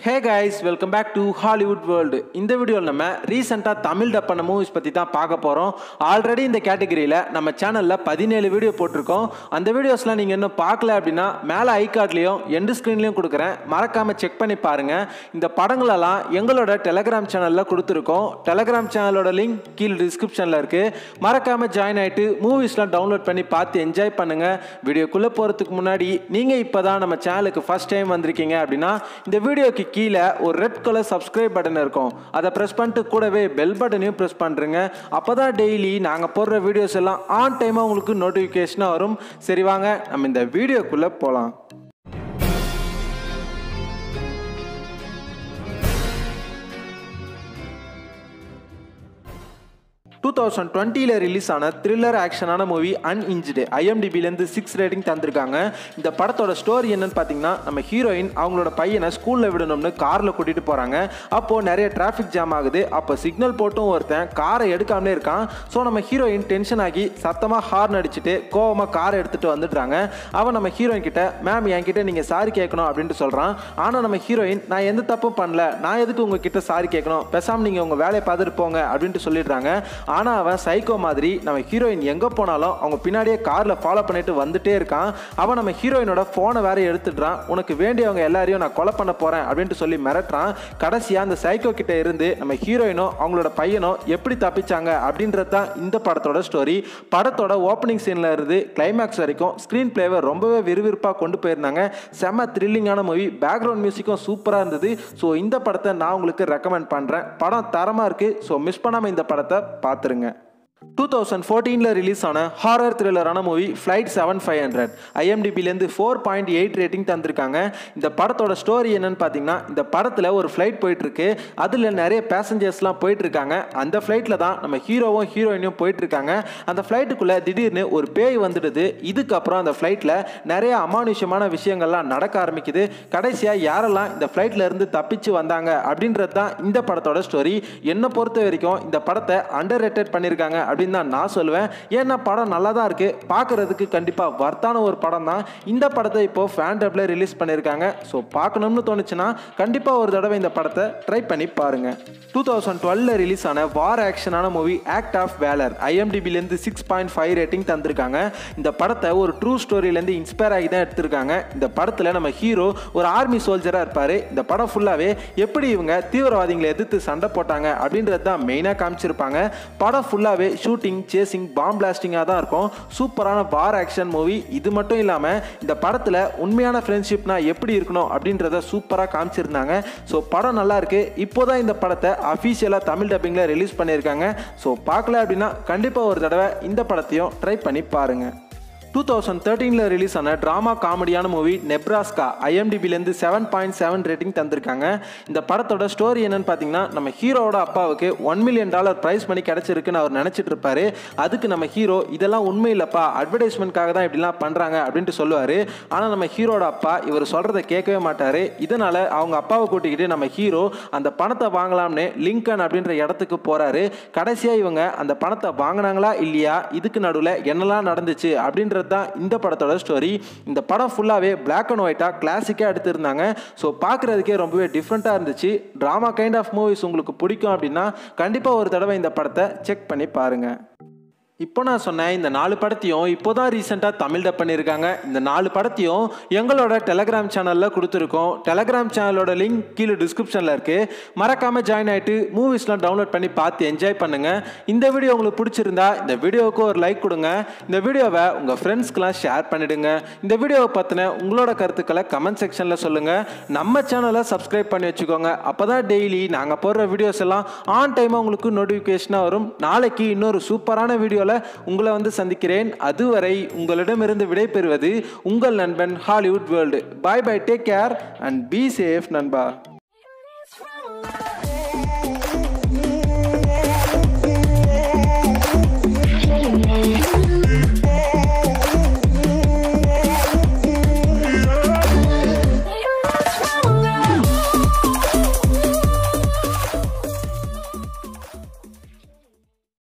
hey guys welcome back to Hollywood world இந்த வீடியோவில் நம்ம ரீசெண்டாக தமிழ் டப் பண்ண மூவிஸ் பற்றி தான் பார்க்க போகிறோம் ஆல்ரெடி இந்த கேட்டகரியில் நம்ம சேனலில் பதினேழு வீடியோ போட்டிருக்கோம் அந்த வீடியோஸ்லாம் நீங்கள் இன்னும் பார்க்கல அப்படின்னா மேலே ஐ கார்ட்லேயும் எண்டு ஸ்க்ரீன்லேயும் கொடுக்குறேன் மறக்காமல் செக் பண்ணி பாருங்கள் இந்த படங்களெல்லாம் எங்களோட டெலகிராம் சேனலில் கொடுத்துருக்கோம் டெலகிராம் சேனலோட லிங்க் கீழே டிஸ்கிரிப்ஷனில் இருக்குது மறக்காமல் ஜாயின் ஆகிட்டு மூவிஸ்லாம் டவுன்லோட் பண்ணி பார்த்து என்ஜாய் பண்ணுங்கள் வீடியோக்குள்ளே போகிறதுக்கு முன்னாடி நீங்கள் இப்போ தான் நம்ம சேனலுக்கு ஃபஸ்ட் டைம் வந்திருக்கீங்க அப்படின்னா இந்த வீடியோக்கு கீழே ஒரு ரெட் கலர் சப்ஸ்கிரைப் பட்டன் இருக்கும் அதை ப்ரெஸ் பண்ணிட்டு கூடவே பெல் பட்டனையும் ப்ரெஸ் பண்ணுறேங்க அப்போ தான் டெய்லி நாங்கள் போடுற வீடியோஸ் எல்லாம் ஆன் டைமாக உங்களுக்கு நோட்டிஃபிகேஷனாக வரும் சரி வாங்க நம்ம இந்த வீடியோக்குள்ளே போகலாம் டூ தௌசண்ட் டுவெண்ட்டியில் ரிலீஸ் ஆன த்ரில்லர் ஆக்ஷனான மூவி அன்இன்ஜ்டு ஐஎம்டிபிலேருந்து சிக்ஸ் ரேட்டிங் தந்திருக்காங்க இந்த படத்தோட ஸ்டோரி என்னன்னு பார்த்தீங்கன்னா நம்ம ஹீரோயின் அவங்களோட பையனை ஸ்கூலில் விடணும்னு காரில் கூட்டிகிட்டு போகிறாங்க அப்போது நிறைய டிராஃபிக் ஜாம் ஆகுது அப்போ சிக்னல் போட்டும் ஒருத்தன் காரை எடுக்காமலே இருக்கான் ஸோ நம்ம ஹீரோயின் டென்ஷன் ஆகி சத்தமாக ஹார்ன் அடிச்சுட்டு கோவமாக காரை எடுத்துகிட்டு வந்துடுறாங்க அவன் நம்ம ஹீரோயின் கிட்ட மேம் என்கிட்ட நீங்கள் சாரி கேட்கணும் அப்படின்ட்டு சொல்கிறான் ஆனால் நம்ம ஹீரோயின் நான் எந்த தப்பும் பண்ணல நான் எதுக்கு உங்ககிட்ட சாரி கேட்கணும் பேசாமல் நீங்கள் உங்கள் வேலையை பார்த்துட்டு போங்க அப்படின்ட்டு சொல்லிடுறாங்க ஆனால் அவன் சைக்கோ மாதிரி நம்ம ஹீரோயின் எங்கே போனாலும் அவங்க பின்னாடியே காரில் ஃபாலோ பண்ணிட்டு வந்துட்டே இருக்கான் அவன் நம்ம ஹீரோயினோட ஃபோனை வேற எடுத்துடுறான் உனக்கு வேண்டியவங்க எல்லாரையும் நான் கொலை பண்ண போகிறேன் அப்படின்ட்டு சொல்லி மிரட்டுறான் கடைசியாக அந்த சைக்கோ கிட்ட இருந்து நம்ம ஹீரோயினும் அவங்களோட பையனும் எப்படி தப்பிச்சாங்க அப்படின்றது தான் இந்த படத்தோட ஸ்டோரி படத்தோட ஓப்பனிங் சீனில் இருந்து கிளைமேக்ஸ் வரைக்கும் ஸ்க்ரீன் பிளேவை ரொம்பவே விறுவிறுப்பாக கொண்டு போயிருந்தாங்க செம்ம த்ரில்லிங்கான மூவி பேக்ரவுண்ட் மியூசிக்கும் சூப்பராக இருந்தது ஸோ இந்த படத்தை நான் உங்களுக்கு ரெக்கமெண்ட் பண்ணுறேன் படம் தரமாக இருக்குது ஸோ மிஸ் பண்ணாமல் இந்த படத்தை பார்த்துருங்க டூ தௌசண்ட் ஃபோர்டீனில் ரிலீஸ் ஆன ஹாரர் த்ரில்லரான movie flight seven five hundred ஐஎம்டிபிலேருந்து ஃபோர் பாயிண்ட் எயிட் ரேட்டிங் தந்திருக்காங்க இந்த படத்தோட ஸ்டோரி என்னன்னு பார்த்தீங்கன்னா இந்த படத்தில் ஒரு ஃப்ளைட் போயிட்டுருக்கு அதில் நிறைய பேசஞ்சர்ஸ்லாம் போயிட்டுருக்காங்க அந்த ஃப்ளைட்டில் தான் நம்ம ஹீரோவும் ஹீரோயினும் போயிட்டுருக்காங்க அந்த ஃப்ளைட்டுக்குள்ளே திடீர்னு ஒரு பேய் வந்துடுது இதுக்கப்புறம் அந்த ஃப்ளைட்டில் நிறைய அமானுஷ்யமான விஷயங்கள்லாம் நடக்க ஆரம்பிக்குது கடைசியாக யாரெல்லாம் இந்த ஃப்ளைட்டில் இருந்து தப்பிச்சு வந்தாங்க அப்படின்றது தான் இந்த படத்தோட ஸ்டோரி என்னை பொறுத்த வரைக்கும் இந்த படத்தை அண்டர் ரேட்டட் பண்ணியிருக்காங்க அப்படின்னு தான் நான் சொல்லுவேன் ஏன்னா படம் நல்லா தான் இருக்குது பார்க்குறதுக்கு கண்டிப்பாக வர்த்தான ஒரு படம் தான் இந்த படத்தை இப்போது ஃபேன் டப்பில் ரிலீஸ் பண்ணியிருக்காங்க ஸோ பார்க்கணும்னு தோணுச்சுன்னா கண்டிப்பாக ஒரு தடவை இந்த படத்தை ட்ரை பண்ணி பாருங்கள் டூ தௌசண்ட் டுவெலில் ரிலீஸ் ஆன வார் ஆக்ஷனான மூவி ஆக்ட் ஆஃப் வேலர் ஐஎம்டிபிலேருந்து சிக்ஸ் பாயிண்ட் ஃபைவ் ரேட்டிங் தந்திருக்காங்க இந்த படத்தை ஒரு ட்ரூ ஸ்டோரியிலேருந்து இன்ஸ்பயர் ஆகி தான் எடுத்திருக்காங்க இந்த படத்தில் நம்ம ஹீரோ ஒரு ஆர்மி சோல்ஜராக இருப்பார் இந்த படம் ஃபுல்லாகவே எப்படி இவங்க தீவிரவாதிகளை எதிர்த்து சண்டை போட்டாங்க அப்படின்றது தான் மெயினாக காமிச்சிருப்பாங்க படம் ஃபுல்லாகவே ஷூட்டிங் சேசிங் பாம் பிளாஸ்டிங்காக தான் இருக்கும் சூப்பரான வார் ஆக்ஷன் மூவி இது மட்டும் இல்லாமல் இந்த படத்தில் உண்மையான ஃப்ரெண்ட்ஷிப்னா எப்படி இருக்கணும் அப்படின்றத சூப்பராக காமிச்சிருந்தாங்க ஸோ படம் நல்லா இருக்கு இப்போ தான் இந்த படத்தை அஃபீஷியலாக தமிழ் டப்பிங்கில் ரிலீஸ் பண்ணியிருக்காங்க ஸோ பார்க்கல அப்படின்னா கண்டிப்பாக ஒரு தடவை இந்த படத்தையும் ட்ரை பண்ணி பாருங்கள் டூ தௌசண்ட் தேர்ட்டீனில் ரிலீஸ் ஆன ட்ராமா காமெடியான மூவி நெப்ராஸ்கா ஐஎம்டிபிலேருந்து செவன் பாயிண்ட் செவன் ரேட்டிங் தந்திருக்காங்க இந்த படத்தோட ஸ்டோரி என்னன்னு பார்த்தீங்கன்னா நம்ம ஹீரோவோட அப்பாவுக்கு ஒன் மில்லியன் டாலர் ப்ரைஸ் பண்ணி கிடச்சிருக்குன்னு அவர் நினச்சிட்டு இருப்பாரு அதுக்கு நம்ம ஹீரோ இதெல்லாம் உண்மை இல்லைப்பா அட்வர்டைஸ்மெண்ட்காக தான் இப்படிலாம் பண்ணுறாங்க அப்படின்ட்டு சொல்லுவார் ஆனால் நம்ம ஹீரோட அப்பா இவர் சொல்கிறத கேட்கவே மாட்டார் இதனால் அவங்க அப்பாவை கூட்டிக்கிட்டு நம்ம ஹீரோ அந்த பணத்தை வாங்கலாம்னு லிங்கன் அப்படின்ற இடத்துக்கு போகிறாரு கடைசியாக இவங்க அந்த பணத்தை வாங்கினாங்களா இல்லையா இதுக்கு நடுவில் என்னெல்லாம் நடந்துச்சு அப்படின்ற தான் இந்த படத்தோட ஸ்டோரி இந்த படம் ஃபுல்லாகவே பிளாக் அண்ட் ஒயிட்டாக கிளாசிக்காக எடுத்திருந்தாங்க ஸோ பார்க்குறதுக்கே ரொம்பவே டிஃப்ரெண்ட்டாக இருந்துச்சு ட்ராமா கைண்ட் ஆஃப் மூவிஸ் உங்களுக்கு பிடிக்கும் அப்படின்னா கண்டிப்பாக ஒரு தடவை இந்த படத்தை செக் பண்ணி பாருங்கள் இப்போ நான் சொன்னேன் இந்த நாலு படத்தையும் இப்போ தான் ரீசெண்டாக தமிழ் டப் பண்ணியிருக்காங்க இந்த நாலு படத்தையும் எங்களோட டெலகிராம் சேனலில் கொடுத்துருக்கோம் டெலகிராம் சேனலோட லிங்க் கீழே டிஸ்கிரிப்ஷனில் இருக்குது மறக்காமல் ஜாயின் ஆகிட்டு மூவிஸ்லாம் டவுன்லோட் பண்ணி பார்த்து என்ஜாய் பண்ணுங்கள் இந்த வீடியோ உங்களுக்கு பிடிச்சிருந்தா இந்த வீடியோவுக்கு ஒரு லைக் கொடுங்க இந்த வீடியோவை உங்கள் ஃப்ரெண்ட்ஸ்க்கெலாம் ஷேர் பண்ணிவிடுங்க இந்த வீடியோவை பற்றின உங்களோட கருத்துக்களை கமெண்ட் செக்ஷனில் சொல்லுங்கள் நம்ம சேனலை சப்ஸ்கிரைப் பண்ணி வச்சுக்கோங்க அப்போ தான் டெய்லி நாங்கள் போடுற வீடியோஸ் எல்லாம் ஆன் டைமாக உங்களுக்கு நோட்டிஃபிகேஷனாக வரும் நாளைக்கு இன்னொரு சூப்பரான வீடியோவில் உங்களை வந்து சந்திக்கிறேன் அதுவரை உங்களிடமிருந்து விடைபெறுவது உங்கள் நண்பன் Hollywood world bye bye take care and be safe நண்பா